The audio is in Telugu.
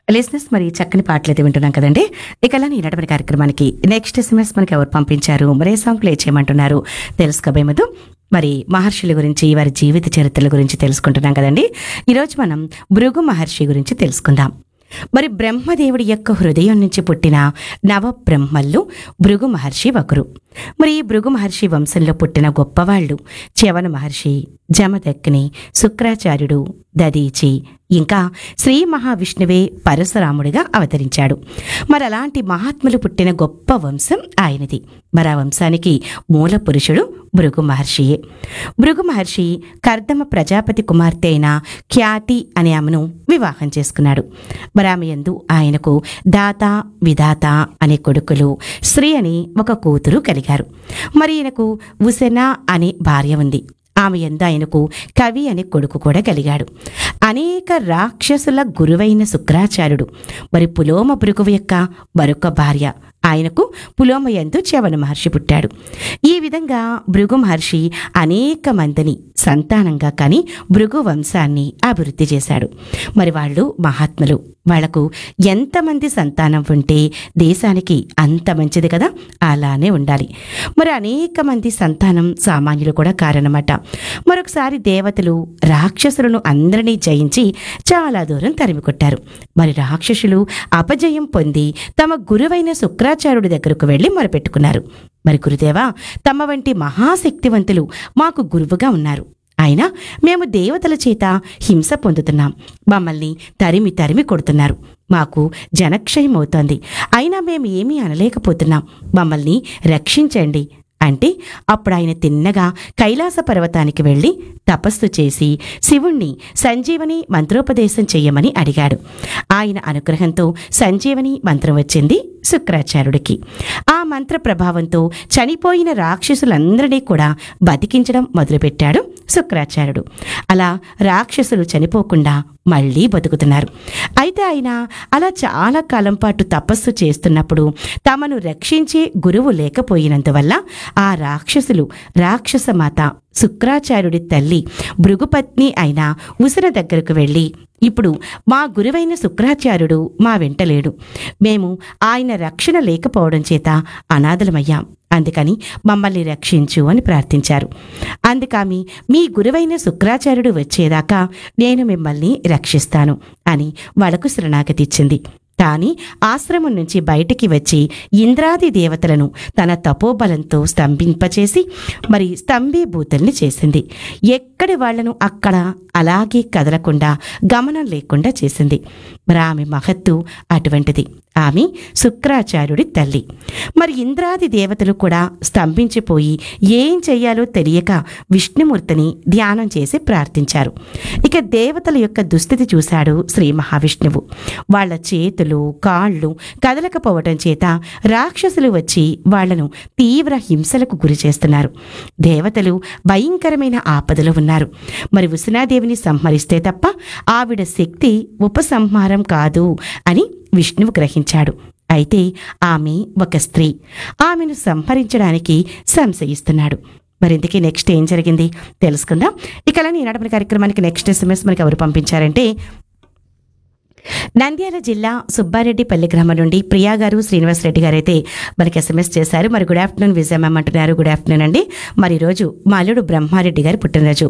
లిసినెస్ మరి చక్కని పాటలు అయితే వింటున్నాం కదండి ఇక అలా ఈనాటి కార్యక్రమానికి నెక్స్ట్ ఎస్ఎంఎస్ మనకి ఎవరు పంపించారు మరే సాంగ్ ప్లే చేయమంటున్నారు తెలుసుకోబోయే ముందు మరి మహర్షుల గురించి వారి జీవిత చరిత్రల గురించి తెలుసుకుంటున్నాం కదండి ఈరోజు మనం భృగు మహర్షి గురించి తెలుసుకుందాం మరి బ్రహ్మదేవుడి యొక్క హృదయం నుంచి పుట్టిన నవ బ్రహ్మల్లో భృగు మహర్షి ఒకరు మరి ఈ భృగు మహర్షి వంశంలో పుట్టిన గొప్పవాళ్ళు చ్యవన మహర్షి జమదగ్ని శుక్రాచార్యుడు దదీచి ఇంకా శ్రీ మహావిష్ణువే పరశురాముడిగా అవతరించాడు మరి అలాంటి మహాత్ములు పుట్టిన గొప్ప వంశం ఆయనది మరి ఆ వంశానికి మూల పురుషుడు భృగు మహర్షియే భృగు మహర్షి కర్దమ ప్రజాపతి కుమార్తె అయిన ఖ్యాతి అనే ఆమెను వివాహం చేసుకున్నాడు మరి ఆమె యందు ఆయనకు దాత విధాత అనే కొడుకులు శ్రీ అని ఒక కూతురు కలిగారు మరి ఈయనకు ఉసెన అనే భార్య ఉంది ఆమె ఎందు ఆయనకు కవి అనే కొడుకు కూడా కలిగాడు అనేక రాక్షసుల గురువైన శుక్రాచార్యుడు మరి పులోమ భృగువు యొక్క మరొక భార్య ఆయనకు పులోమ ఎందు చవన మహర్షి పుట్టాడు ఈ విధంగా భృగు మహర్షి అనేక మందిని సంతానంగా కానీ భృగు వంశాన్ని అభివృద్ధి చేశాడు మరి వాళ్ళు మహాత్ములు వాళ్లకు ఎంతమంది సంతానం ఉంటే దేశానికి అంత మంచిది కదా అలానే ఉండాలి మరి అనేక మంది సంతానం సామాన్యులు కూడా కారణమట మరొకసారి దేవతలు రాక్షసులను అందరినీ జయించి చాలా దూరం తరిమికొట్టారు మరి రాక్షసులు అపజయం పొంది తమ గురువైన శుక్రాచార్యుడి దగ్గరకు వెళ్లి మొరపెట్టుకున్నారు మరి గురుదేవా తమ వంటి మహాశక్తివంతులు మాకు గురువుగా ఉన్నారు అయినా మేము దేవతల చేత హింస పొందుతున్నాం మమ్మల్ని తరిమి తరిమి కొడుతున్నారు మాకు జనక్షయం అవుతోంది అయినా మేము ఏమీ అనలేకపోతున్నాం మమ్మల్ని రక్షించండి అంటే అప్పుడు ఆయన తిన్నగా కైలాస పర్వతానికి వెళ్ళి తపస్సు చేసి శివుణ్ణి సంజీవని మంత్రోపదేశం చెయ్యమని అడిగాడు ఆయన అనుగ్రహంతో సంజీవని మంత్రం వచ్చింది శుక్రాచార్యుడికి ఆ మంత్ర ప్రభావంతో చనిపోయిన రాక్షసులందరినీ కూడా బతికించడం మొదలుపెట్టాడు శుక్రాచార్యుడు అలా రాక్షసులు చనిపోకుండా మళ్ళీ బతుకుతున్నారు అయితే ఆయన అలా చాలా కాలం పాటు తపస్సు చేస్తున్నప్పుడు తమను రక్షించే గురువు లేకపోయినందువల్ల ఆ రాక్షసులు రాక్షసమాత శుక్రాచార్యుడి తల్లి భృగుపత్ని అయిన ఉసిర దగ్గరకు వెళ్ళి ఇప్పుడు మా గురువైన శుక్రాచార్యుడు మా వెంట లేడు మేము ఆయన రక్షణ లేకపోవడం చేత అనాథలమయ్యాం అందుకని మమ్మల్ని రక్షించు అని ప్రార్థించారు అందుకమి మీ గురువైన శుక్రాచార్యుడు వచ్చేదాకా నేను మిమ్మల్ని రక్షిస్తాను అని వాళ్ళకు శరణాగతి ఇచ్చింది కానీ ఆశ్రమం నుంచి బయటికి వచ్చి ఇంద్రాది దేవతలను తన తపోబలంతో స్తంభింపచేసి మరి స్తంభీభూతుల్ని చేసింది ఎక్కడి వాళ్లను అక్కడ అలాగే కదలకుండా గమనం లేకుండా చేసింది మరి ఆమె మహత్తు అటువంటిది ఆమె శుక్రాచార్యుడి తల్లి మరి ఇంద్రాది దేవతలు కూడా స్తంభించిపోయి ఏం చెయ్యాలో తెలియక విష్ణుమూర్తిని ధ్యానం చేసి ప్రార్థించారు ఇక దేవతల యొక్క దుస్థితి చూశాడు శ్రీ మహావిష్ణువు వాళ్ళ చేతులు కాళ్ళు కదలకపోవటం చేత రాక్షసులు వచ్చి వాళ్లను తీవ్ర హింసలకు గురి చేస్తున్నారు దేవతలు భయంకరమైన ఆపదలో ఉన్నారు మరి ఉసినాదేవిని సంహరిస్తే తప్ప ఆవిడ శక్తి ఉపసంహారం కాదు అని విష్ణువు గ్రహించాడు అయితే ఆమె ఒక స్త్రీ ఆమెను సంహరించడానికి సంశయిస్తున్నాడు మరింతకీ నెక్స్ట్ ఏం జరిగింది తెలుసుకుందాం ఇక అలానే ఈనాటి కార్యక్రమానికి నెక్స్ట్ ఎస్ఎంఎస్ మనకి ఎవరు పంపించారంటే నంద్యాల జిల్లా సుబ్బారెడ్డిపల్లి గ్రామం నుండి ప్రియా గారు శ్రీనివాస్ రెడ్డి గారు అయితే మనకి ఎస్ఎంఎస్ చేశారు మరి గుడ్ ఆఫ్టర్నూన్ విజయమ్మ అంటున్నారు గుడ్ ఆఫ్టర్నూన్ అండి మరి ఈరోజు మా అల్లుడు బ్రహ్మారెడ్డి గారి పుట్టినరోజు